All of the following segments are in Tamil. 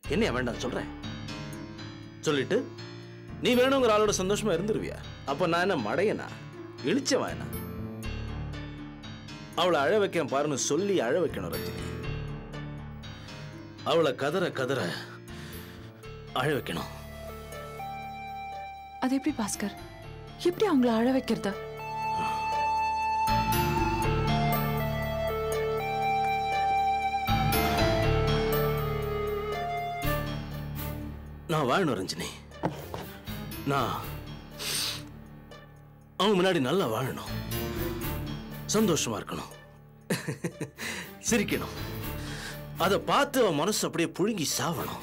என்னையா வேண்டாம் சொல்றேன் சொல்லிட்டு நீ வேணுங்கிற ஆளோட சந்தோஷமா இருந்துருவியா அப்ப நான் என்ன மடையனா இழிச்சவன் என்ன அவளை அழ வைக்க பாருன்னு சொல்லி அழ வைக்கணும் ரஜினி அவளை கதற கதற அழ வைக்கணும் அது எப்படி பாஸ்கர் எப்படி அவங்கள அழ வைக்கிறது நான் வாழணும் ரஞ்சினி நான் அவங்க முன்னாடி நல்லா வாழணும் சந்தோஷமா இருக்கணும் சிரிக்கணும் அதை பார்த்து அவன் மனசு அப்படியே புழுங்கி சாவணும்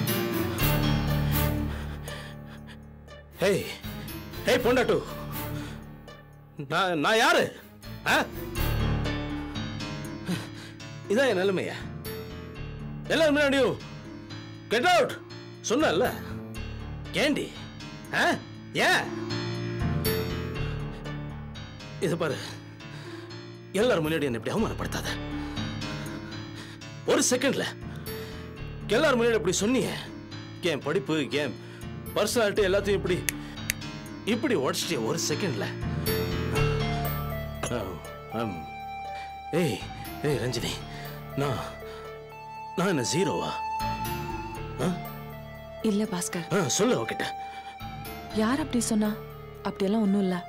ஹேய் ஹேய் பொண்டாட்டு நான் நான் யாரு ஆ? இதான் என் நிலைமையா எல்லாரும் முன்னாடியும் கெட் அவுட் சொன்னல கேண்டி ஆ? ஏன் இது பாரு எல்லாரும் முன்னாடி என்ன இப்படி அவமானப்படுத்தாத ஒரு செகண்ட்ல எல்லாரும் முன்னாடி இப்படி சொன்னீங்க என் படிப்பு என் பர்சனாலிட்டி எல்லாத்தையும் இப்படி இப்படி உடச்சிட்டே ஒரு செகண்ட்ல ஏய் ஏய் ரஞ்சினி நான் நான் என்ன ஜீரோவா ஆ இல்ல பாஸ்கர் ஆ, சொல்லு அவகிட்ட யார் அப்படி சொன்னா அப்படியெல்லாம் ஒண்ணும் இல்ல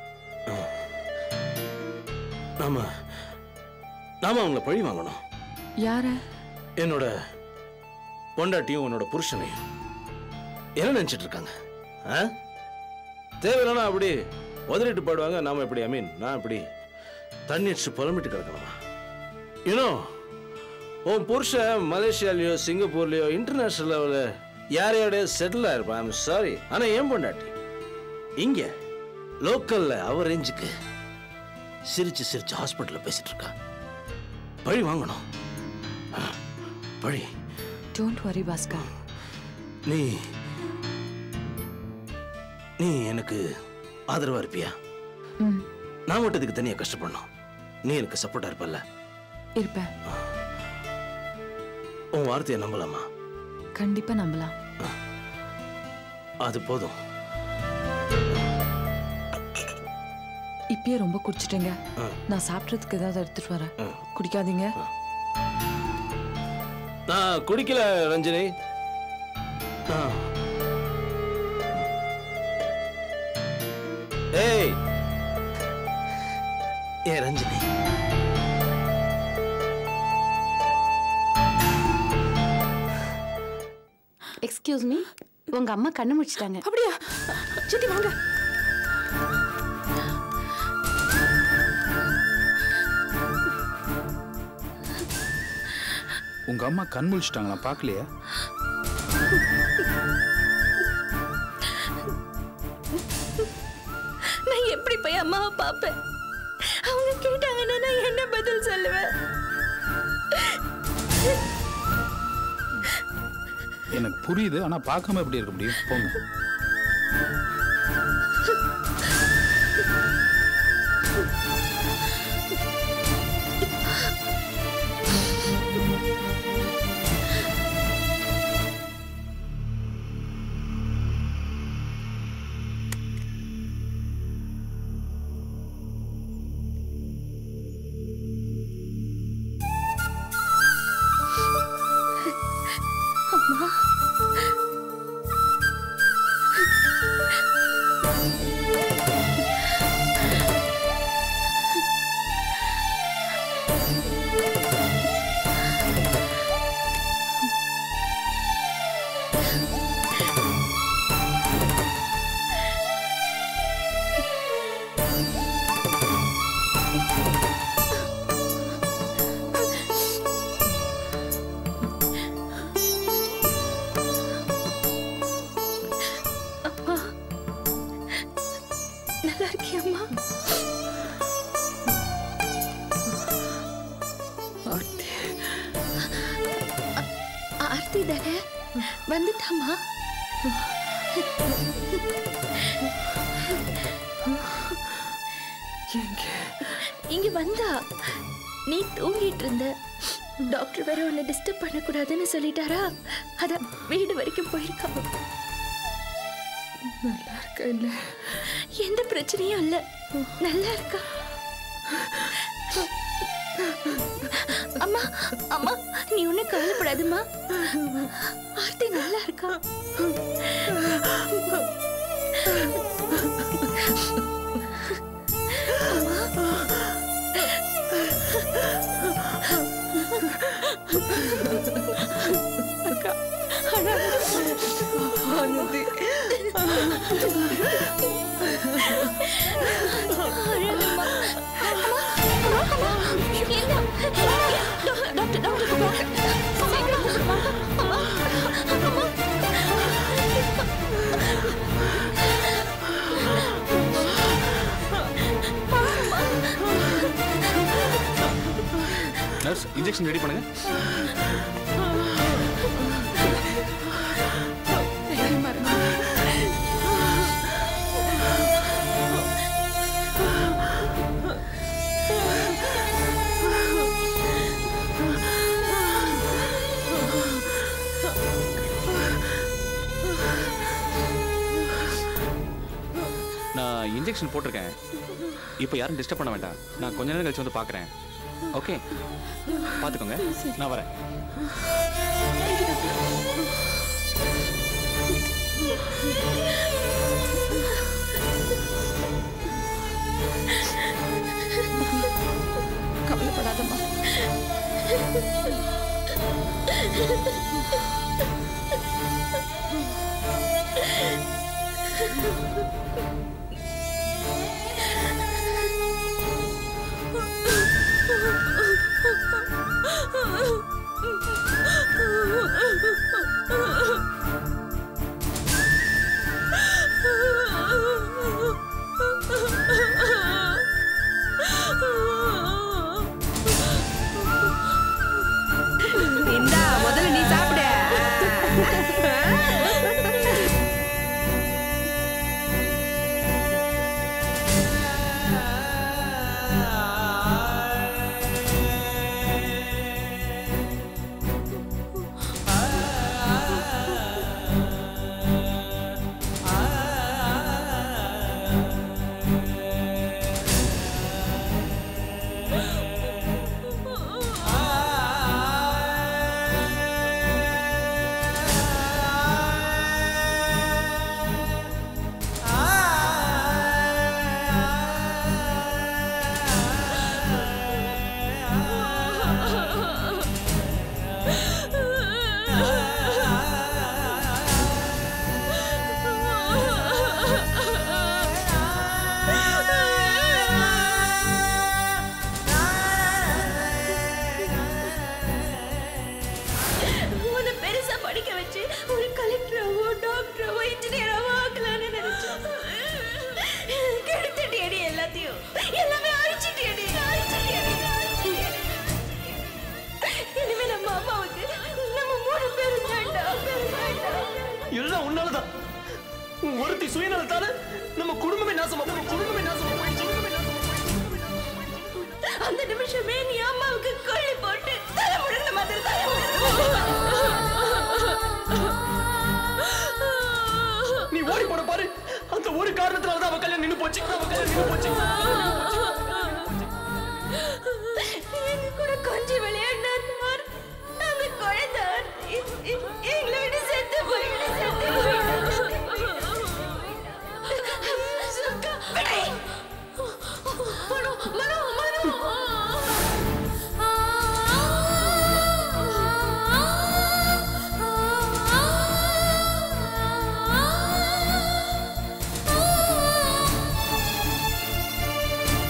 நாம நாம அவங்கள பழி வாங்கணும் யார என்னோட பொண்டாட்டியும் உன்னோட புருஷனையும் என்ன நினைச்சிட்டு இருக்காங்க ஆ? தேவையில்லைன்னா அப்படி உதறிட்டு பாடுவாங்க நாம இப்படி ஐ மீன் நான் இப்படி தண்ணி அடிச்சு புலம்பிட்டு கிடக்கணுமா யூனோ உன் புருஷன் மலேசியாலயோ சிங்கப்பூர்லயோ இன்டர்நேஷனல் லெவலில் யாரையோடய செட்டில் ஆயிருப்பான் ஐம் சாரி ஆனா ஏன் பொண்டாட்டி இங்க லோக்கல்ல அவர் ரேஞ்சுக்கு சிரிச்சு சிரிச்சு ஹாஸ்பிட்டல்ல பேசிட்டு இருக்கா பழி வாங்கணும் ஆ, பழி டோன்ட் வரி பாஸ்கர் நீ நீ எனக்கு ஆதரவா இருப்பியா ம் நான் மட்டும் இதுக்கு தனியா கஷ்டப்படணும் நீ எனக்கு சப்போர்ட்டா இருப்பல்ல இருப்பேன் உன் வார்த்தையை நம்பலாமா கண்டிப்பா நம்பலாம் அது போதும் இப்பயே ரொம்ப குடிச்சிட்டீங்க ஆ. நான் சாப்பிட்றதுக்கு ஏதாவது எடுத்துட்டு வரேன் ஆ. குடிக்காதீங்க நான் குடிக்கல ரஞ்சினி நான் ஏய் ஏ ரஞ்சினி எக்ஸ்கியூஸ் மீ உங்க அம்மா கண்ணு முடிச்சிட்டாங்க அப்படியா சித்தி வாங்க உங்க அம்மா கண் முழிச்சிட்டாங்களா பார்க்கலையா நான் எப்படி போய் அம்மாவை பார்ப்பேன் அவங்க கேட்டாங்கன்னா நான் என்ன பதில் சொல்லுவேன் எனக்கு புரியுது ஆனா பார்க்காம எப்படி இருக்க முடியும் போங்க நல்லா இருக்கியா அம்மா ஆ- ஆர்த்தி தானே வந்துட்டாமா எங்க இங்க வந்தா நீ தூங்கிட்டு இருந்த டாக்டர் வேற உன்னை டிஸ்டர்ப் பண்ணக்கூடாதுன்னு சொல்லிட்டாரா அதான் வீடு வரைக்கும் போயிருக்கா நல்லா இருக்க இல்ல எந்த பிரச்சனையும் இல்ல நல்லா இருக்கா அம்மா அம்மா நீ ஒன்னும் கவலைப்படாதம்மா ஆர்த்தி நல்லா இருக்கா ஆனந்தி அழாதம்மா. அம்மா, அம்மா, அம்மா. என்ன? டாக்டர், டாக்டர், டாக்டர் கூப்பிடுவாங்க. சீக்கிரம் கூப்பிடுவாங்க. அம்மா, அம்மா. நர்ஸ் இன்ஜெக்ஷன் ரெடி பண்ணுங்க தைரியமா இருங்க. நான் இன்ஜெக்ஷன் போட்டிருக்கேன் இப்போ யாரும் டிஸ்டர்ப் பண்ண வேண்டாம் நான் கொஞ்ச நேரம் கழிச்சு வந்து பார்க்குறேன் ஓகே பார்த்துக்கோங்க நான் வரேன் கவலைப்படாதம்மா இந்தா முதல்ல நீ சாப்பிடு உன்னை பெருசா படிக்க வச்சு ஒரு கலெக்டராவோ டாக்டராவோ இன்ஜினியராவோ ஆக்கலாம்னு நினைச்சேன் கெடுத்துட்டியடி எல்லாத்தையும் எல்லாமே அழிச்சிட்டியடி அழிச்சிட்டியடி அழிச்சிட்டியடி இனிமே நம்ம அம்மாவுக்கு நம்ம மூணு பேரும் வேண்டாம் வேண்டாம் எல்லாம் உன்னாலதான் உன் ஒருத்தி சுயநலத்தால நம்ம குடும்பமே நாசமா நம்ம குடும்பமே நாசமா போயிடுச்சு குடும்பமே நாசமா அந்த நிமிஷமே நீ அம்மாவுக்கு கொள்ளி போட்டு தலை முழுந்த மாதிரி தலை நீ ஓடி போட பாரு அந்த ஒரு காரணத்தினால தான் அவ கல்யாணம் நின்னு போச்சு அவ கல்யாணம் நின்னு போச்சு எங்க கூட கொஞ்சம் விளையாடினார் நாங்க குழந்தை எங்களை விட செத்து போயிட்டு செத்து போயிட்டு சுக்கா, விடை. மனோ, மனோ, மனோ. ஆ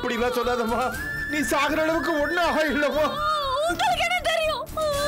அப்படிலாம் சொல்லாதம்மா நீ சாகுற அளவுக்கு ஒன்றும் ஆக இல்லைம்மா உங்களுக்கு என்ன தெரியும்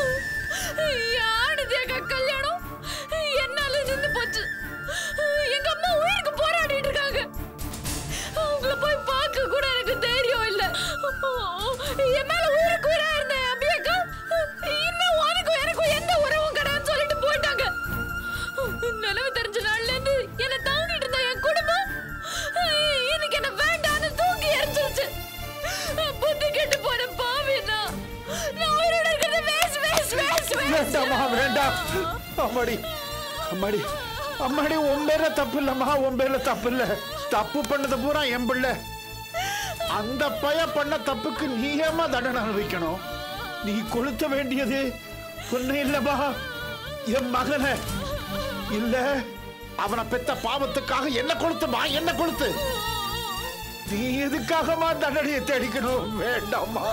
யானது எங்க கல்யாணம் என்னால நின்னு போச்சு எங்க அம்மா உயிருக்கு போராடிட்டு இருக்காங்க அவங்கள போய் பார்க்க கூட எனக்கு தைரியம் இல்ல என் மேல உயிருக்கு உயிரா இருந்த என் அபியக்கா இனிமே உனக்கும் எனக்கும் எந்த உறவும் கிடையாதுன்னு சொல்லிட்டு போயிட்டாங்க நிலவு தெரிஞ்ச நாள்ல இருந்து என்ன தாங்கிட்டு இருந்த என் குடும்பம் இன்னைக்கு என்ன வேண்டான்னு தூக்கி எரிஞ்சிருச்சு புத்தி கெட்டு போன பாவினா நான் உயிரோட இருக்கிறது வேஸ்ட் வேஸ்ட் வேஸ்ட் வேண்டாம்மா வேண்டாம் அம்மாடி அம்மாடி அம்மாடி உன் பேர்ல தப்பு இல்லம்மா உன் பேர்ல தப்பு இல்ல தப்பு பண்ணது பூரா என் பிள்ளை அந்த பய பண்ண தப்புக்கு நீ ஏமா தண்டனை அனுபவிக்கணும் நீ கொளுத்த வேண்டியது ஒண்ணு இல்லம்மா என் மகனை இல்ல அவனை பெத்த பாவத்துக்காக என்ன கொளுத்துமா என்ன கொளுத்து நீ எதுக்காகமா தண்டனையை தேடிக்கணும் வேண்டாம்மா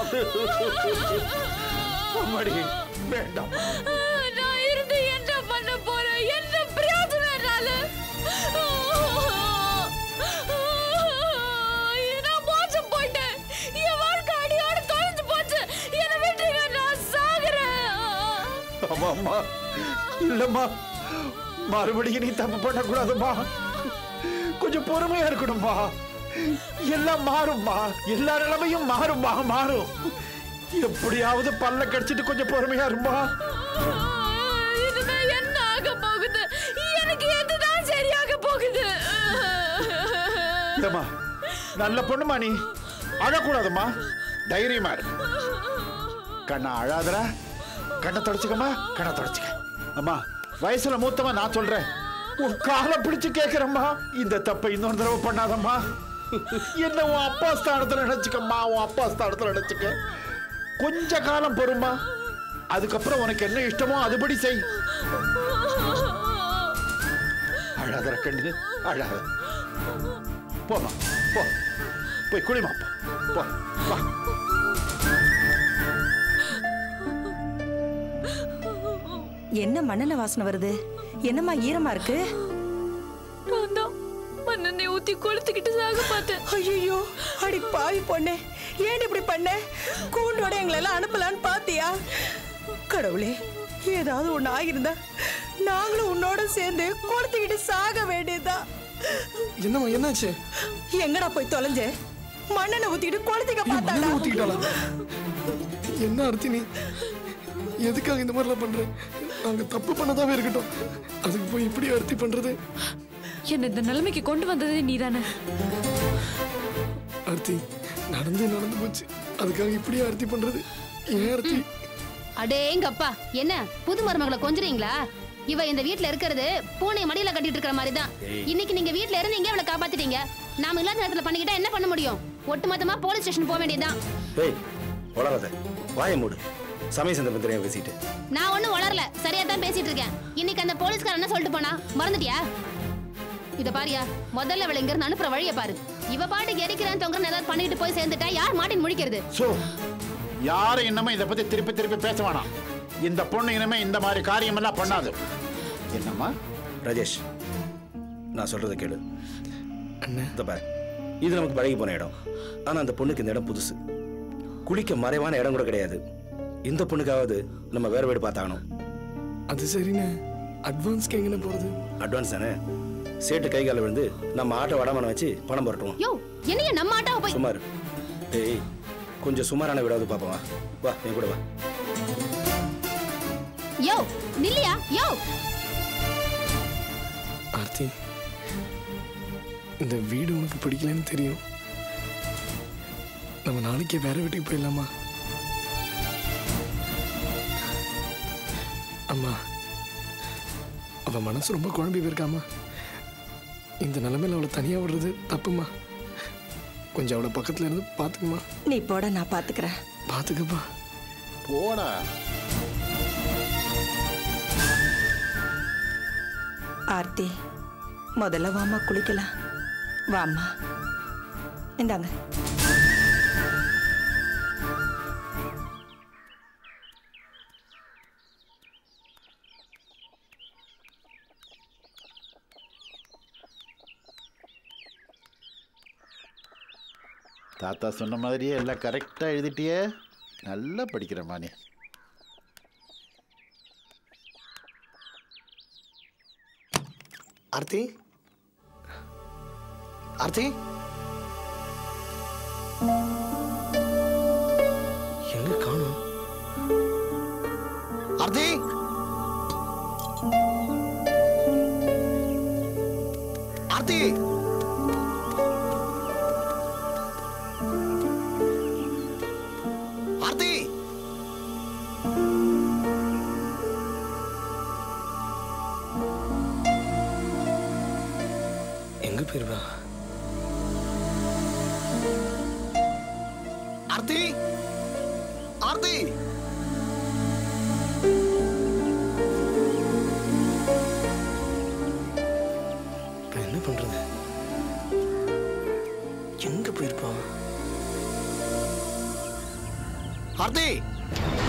அம்மாடி வேண்டாம் நான் இருந்து என்ன பண்ண போறேன் என்ன பிரயோஜனம் என்னால நான் மோசம் போயிட்டேன் என் வாழ்க்கை அடியோட தொலைஞ்சு போச்சு என்னை விட்டுருங்க நான் சாகுறேன் ஆமா அம்மா இல்லம்மா மறுபடியும் நீ தப்பு பண்ணக்கூடாதும்மா கொஞ்சம் பொறுமையா இருக்கணும்மா எல்லாம் மாறும்மா எல்லா நிலைமையும் மாறும்மா மாறும் எப்படியாவது பல்ல கடிச்சிட்டு கொஞ்சம் பொறுமையா இருமா இனிமே என்ன ஆக போகுது எனக்கு எதுதான் சரியாக போகுது இல்லம்மா நல்ல பொண்ணுமா நீ அழக்கூடாதும்மா தைரியமா இரு கண்ணா அழாதடா கண்ணை தொடச்சுக்கம்மா கண்ணை தொடச்சுக்க அம்மா வயசுல மூத்தமா நான் சொல்றேன் உன் காலை பிடிச்சு கேக்குறம்மா இந்த தப்பை இன்னொரு தடவை பண்ணாதம்மா என்ன உன் அப்பா ஸ்தானத்துல நினைச்சுக்கம்மா உன் அப்பா ஸ்தானத்துல நினைச்சுக்க கொஞ்ச காலம் பொறுமா அதுக்கப்புறம் உனக்கு என்ன இஷ்டமோ அதுபடி செய் அழாதர கண்ணு அழாத போமா போ போய் குளிமா போ போ வா என்ன மண்ணெண்ண வாசனை வருது என்னம்மா ஈரமா இருக்கு நான் தான் மண்ணெண்ணெய் ஊத்தி கொளுத்துக்கிட்டு சாக பார்த்தேன் ஐயோ அடி பாவி பொண்ணே ஏன் இப்படி பண்ண கூண்டோட எங்களெல்லாம் அனுப்பலான்னு பாத்தியா கடவுளே ஏதாவது ஒண்ணு ஆகியிருந்தா நாங்களும் உன்னோட சேர்ந்து கொடுத்துக்கிட்டு சாக வேண்டியதுதான் என்னம்மா என்னாச்சு எங்கடா போய் தொலைஞ்ச மண்ணெண்ணெய் ஊத்திக்கிட்டு கொளுத்திக்க பார்த்தாடா ஊத்திக்கிட்டாளா என்ன அர்த்தி நீ எதுக்காக இந்த மாதிரிலாம் பண்ற நாங்க தப்பு பண்ணதாவே இருக்கட்டும் அதுக்கு போய் இப்படி அர்த்தி பண்றது என்ன இந்த நிலைமைக்கு கொண்டு வந்ததே நீதானே அர்த்தி நடந்து நடந்து போச்சு அதுக்காக இப்படி அர்த்தி பண்றது ஏன் அர்த்தி அடேங்கப்பா என்ன புது மருமகளை கொஞ்சுறீங்களா இவ இந்த வீட்ல இருக்கிறது பூனை மடியில கட்டிட்டு இருக்கிற மாதிரி தான் இன்னைக்கு நீங்க வீட்ல இருந்தீங்க அவளை காப்பாத்திட்டீங்க நாம இல்லாத நேரத்துல பண்ணிக்கிட்டா என்ன பண்ண முடியும் ஒட்டுமொத்தமா போலீஸ் ஸ்டேஷன் போக வேண்டியதுதான் ஏய் வளராத வாய மூடு சமய சந்தர்ப்பம் தெரியாம பேசிட்டு நான் ஒண்ணும் வளரல சரியா தான் பேசிட்டு இருக்கேன் இன்னைக்கு அந்த போலீஸ்காரன் என்ன சொல்லிட்டு போனா மறந்துட்டியா இத பாரியா முதல்ல அவளை இங்க இருந்து அனுப்புற வழிய பாரு இவ பாட்டுக்கு எரிக்கிறேன் தொங்குறேன் ஏதாவது பண்ணிட்டு போய் சேர்ந்துட்டா யார் மாட்டின் முழிக்கிறது சோ யாரும் இன்னமே இதை பத்தி திருப்பி திருப்பி பேச வேணாம் இந்த பொண்ணு இனிமே இந்த மாதிரி காரியம் எல்லாம் பண்ணாது என்னம்மா ராஜேஷ் நான் சொல்றதை கேளு இந்த பாரு இது நமக்கு பழகி போன இடம் ஆனா அந்த பொண்ணுக்கு இந்த இடம் புதுசு குளிக்க மறைவான இடம் கூட கிடையாது இந்த பொண்ணுக்காவது நம்ம வேற வீடு பார்த்தாகணும் அது சரிண்ணே அட்வான்ஸ்க்கு எங்கன்னு போறது அட்வான்ஸ் தானே சேட்டு கை கால விழுந்து நம்ம ஆட்டோ வடமான வச்சு பணம் புரட்டுவோம் யோ என்னைய நம்ம ஆட்டாவை போய் சுமார் டேய் கொஞ்சம் சுமாரான வீடாவது பார்ப்போம் வா. வா என் கூட வா யோ நில்லியா யோ ஆர்த்தி இந்த வீடு உனக்கு பிடிக்கலன்னு தெரியும் நம்ம நாளைக்கே வேற வீட்டுக்கு போயிடலாமா அம்மா அவ மனசு ரொம்ப குழம்பி போயிருக்காமா இந்த நிலைமையில அவளை தனியா விடுறது தப்புமா கொஞ்சம் அவளை பக்கத்துல இருந்து பாத்துக்குமா நீ போட நான் பாத்துக்கிறேன் பாத்துக்கப்பா போடா ஆர்த்தி முதல்ல வாமா குளிக்கலாம் வாம்மா இந்தாங்க தாத்தா சொன்ன மாதிரியே எல்லாம் கரெக்டாக எழுதிட்டியே நல்லா படிக்கிறம்மா நீ ஆர்த்தி ஆர்த்தி எங்க காணும் ஆர்த்தி ஆர்த்தி ஆர்த்தி எங்க போயிருவா ஆர்த்தி ஆர்த்தி இப்ப என்ன பண்றது எங்க போயிருப்பா ஆர்த்தி